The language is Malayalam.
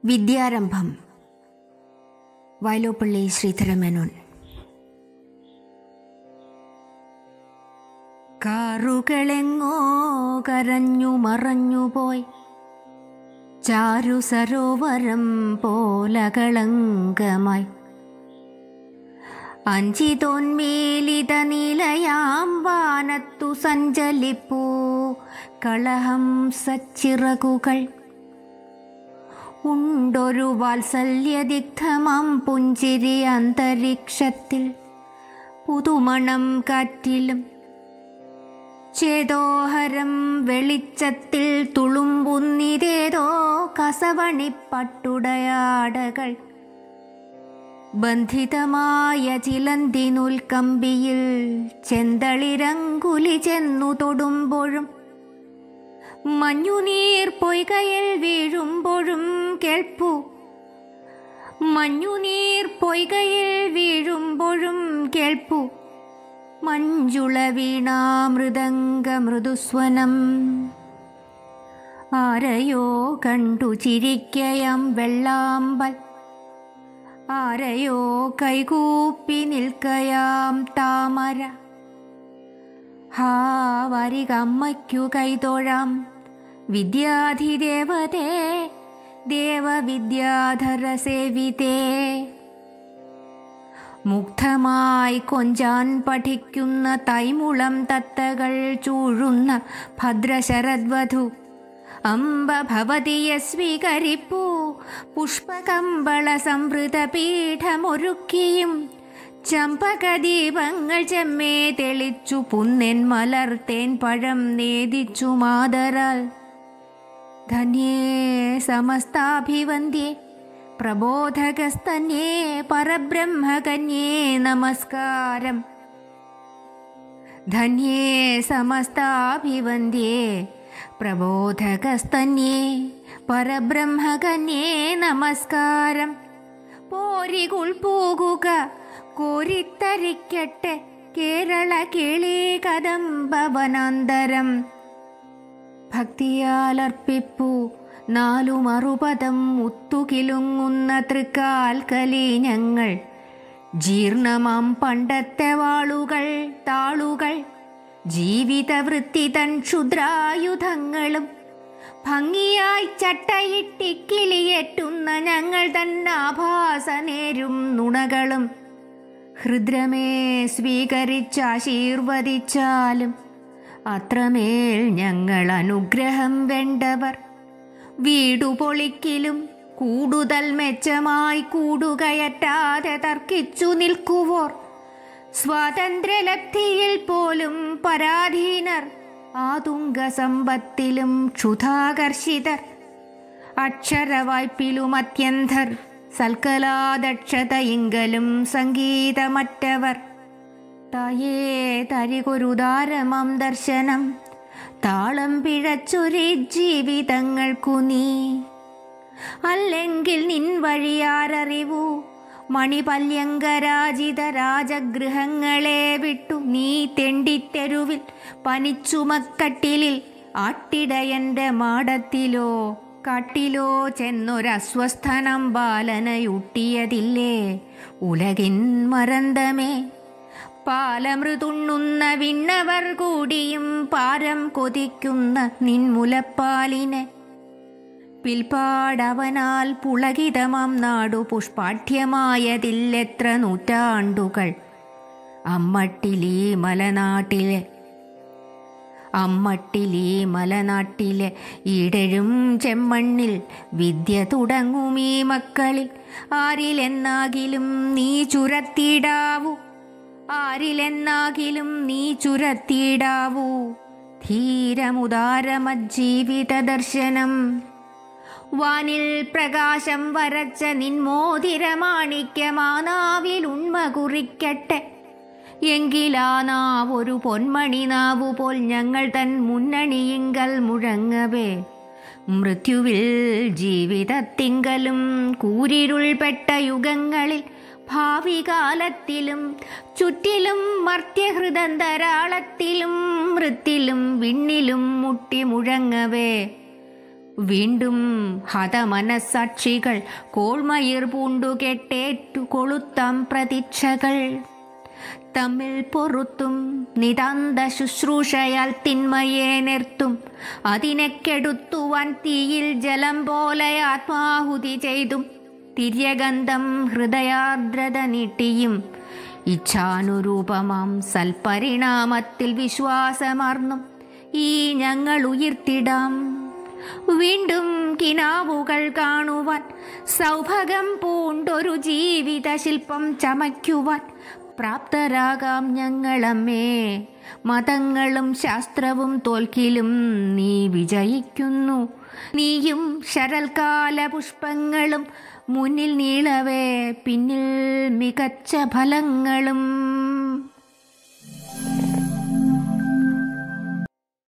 വിദ്യാരംഭം വയലോപ്പള്ളി ശ്രീധരമേനോൻ കാറുകളെങ്ങോ കരഞ്ഞു മറഞ്ഞുപോയി ചാരു സരോവരം പോലകളങ്കമായി അഞ്ചിതോന്മേലിത നിലയാം വാനത്തു സഞ്ചലിപ്പൂ കളഹം സച്ചിറകുകൾ ഉണ്ടൊരു വാത്സല്യദിഗ്ധമാം പുഞ്ചിരി അന്തരീക്ഷത്തിൽ പുതുമണം കാറ്റിലും ചേതോഹരം വെളിച്ചത്തിൽ തുളുമ്പുന്നിതേതോ കസവണിപ്പട്ടുടയാടകൾ ബന്ധിതമായ ചിലന്തി നൂൽക്കമ്പിയിൽ ചെന്തളിരങ്കുലി ചെന്നു തൊടുമ്പോഴും മഞ്ഞുനീർ പൊയ്കയിൽ വീഴുമ്പോഴും കേൾപ്പു മഞ്ഞുനീർ പൊയ്കയിൽ വീഴുമ്പോഴും കേൾപ്പു മഞ്ജുള വീണാമൃദംഗ മൃദുസ്വനം ആരെയോ കണ്ടു ചിരിക്കയം വെള്ളാമ്പൽ ആരെയോ കൈകൂപ്പി നിൽക്കയാം താമര ഹാ വരികമ്മയ്ക്കു കൈതൊഴാം വിദ്യാധിദേവതേ ദേവവിദ്യാധര സേവിതേ മുഗ്ധമായി കൊഞ്ചാൻ പഠിക്കുന്ന തൈമുളം തത്തകൾ ചൂഴുന്ന ഭദ്രശരദ്വധു അംബ ഭവതിയെ സ്വീകരിപ്പൂ പുഷ്പകമ്പള സംവൃത പീഠമൊരുക്കിയും ചമ്പകദീപങ്ങൾ ചെമ്മേ തെളിച്ചു പുന്നെൻ മലർത്തേൻ പഴം നേദിച്ചു മാതരാൽ ധന്യേ സമസ്താഭിവന്ദ്യേ പ്രബോധകസ്തന്യേ പരബ്രഹ്മകന്യേ നമസ്കാരം ധന്യേ സമസ്താഭിവന്ദ്യേ പ്രബോധകസ്തന്യേ പരബ്രഹ്മകന്യേ നമസ്കാരം പോരികുൾ പോകുക കോരിത്തരിക്കട്ടെ കേരള കേളി കദംബവനാന്തരം ഭക്തിയാലർപ്പിപ്പൂ നാലു മറുപദം മുത്തുകിലുങ്ങുന്ന തൃക്കാൽക്കലി ഞങ്ങൾ ജീർണമാം പണ്ടത്തെ വാളുകൾ താളുകൾ ജീവിതവൃത്തി തൻ ക്ഷുദ്രായുധങ്ങളും ഭംഗിയായി ചട്ടയിട്ടിക്കിളിയേറ്റുന്ന ഞങ്ങൾ തന്നാഭാസനേരും നുണകളും ഹൃദ്രമേ സ്വീകരിച്ചാശീർവദിച്ചാലും അത്രമേൽ ഞങ്ങൾ അനുഗ്രഹം വേണ്ടവർ വീടു പൊളിക്കിലും കൂടുതൽ മെച്ചമായി കൂടുകയറ്റാതെ തർക്കിച്ചു നിൽക്കുവോർ സ്വാതന്ത്ര്യലബ്ധിയിൽ പോലും പരാധീനർ ആതുങ്ക സമ്പത്തിലും ക്ഷുധാകർഷിതർ അക്ഷരവായ്പിലും അത്യന്തർ സൽക്കലാദക്ഷതയിങ്കലും സംഗീതമറ്റവർ തായേ തരികൊരുദാരമം ദർശനം താളം പിഴച്ചൊരു ജീവിതങ്ങൾക്കു നീ അല്ലെങ്കിൽ നിൻ വഴിയാരറിവു മണിപല്യങ്കരാജിത രാജഗൃഹങ്ങളെ വിട്ടു നീ തെണ്ടിത്തെരുവിൽ പനിച്ചുമക്കട്ടിലിൽ ആട്ടിടയന്റെ മാടത്തിലോ കാട്ടിലോ ചെന്നൊരസ്വസ്ഥനം ബാലനയൂട്ടിയതില്ലേ ഉലകിൻ മരന്തമേ പാലമൃതുണ്ണുന്ന വിണ്ണവർ കൂടിയും പാരം കൊതിക്കുന്ന നിൻമുലപ്പാലിനെ പിൽപ്പാടവനാൽ പുളകിതമാം നാടു പുഷ്പാഠ്യമായതില്ലെത്ര നൂറ്റാണ്ടുകൾ അമ്മട്ടിലീ മലനാട്ടിലെ അമ്മട്ടിലീ മലനാട്ടിലെ ഈടഴും ചെമ്മണ്ണിൽ വിദ്യ തുടങ്ങുമീ മക്കളിൽ ആരിലെന്നാകിലും നീ ചുരത്തിടാവൂ ആരിലെന്നാകിലും നീ ചുരത്തിടാവൂ ധീരമുദാരമജ്ജീവിത ദർശനം വാനിൽ പ്രകാശം വരച്ച നിൻമോതിരമാണിക്യമാനാവിൽ ഉണ്മ കുറിക്കട്ടെ എങ്കിലാ നാവൊരു പൊന്മണി നാവു പോൽ ഞങ്ങൾ തൻ മുന്നണിയിങ്കൽ മുഴങ്ങവേ മൃത്യുവിൽ ജീവിതത്തിങ്കലും കൂരിരുൾപ്പെട്ട യുഗങ്ങളിൽ ഭാവി കാലത്തിലും ചുറ്റിലും മർത്യഹൃദന്തരാളത്തിലും മൃത്തിലും വിണ്ണിലും മുട്ടി മുഴങ്ങവേ വീണ്ടും ഹതമനസാക്ഷികൾ കോൾമയിർ പൂണ്ടു കെട്ടേറ്റു കൊളുത്താം പ്രതീക്ഷകൾ തമ്മിൽ പൊറുത്തും നിതാന്ത ശുശ്രൂഷയാൽ തിന്മയെ നിർത്തും അതിനെ കെടുത്തുവാൻ തീയിൽ ജലം പോലെ ആത്മാഹുതി ചെയ്തും തിര്യഗന്ധം ഹൃദയാർദ്രത നീട്ടിയും ഇച്ഛാനുരൂപമാം സൽപരിണാമത്തിൽ വിശ്വാസമാർന്നും ഈ ഞങ്ങൾ ഉയർത്തിടാം വീണ്ടും കിനാവുകൾ കാണുവാൻ സൗഭകം പൂണ്ടൊരു ജീവിത ശില്പം ചമയ്ക്കുവാൻ പ്രാപ്തരാകാം ഞങ്ങളമ്മേ മതങ്ങളും ശാസ്ത്രവും തോൽക്കിലും നീ വിജയിക്കുന്നു നീയും ശരൽക്കാല പുഷ്പങ്ങളും മുന്നിൽ നീളവേ പിന്നിൽ മികച്ച ഫലങ്ങളും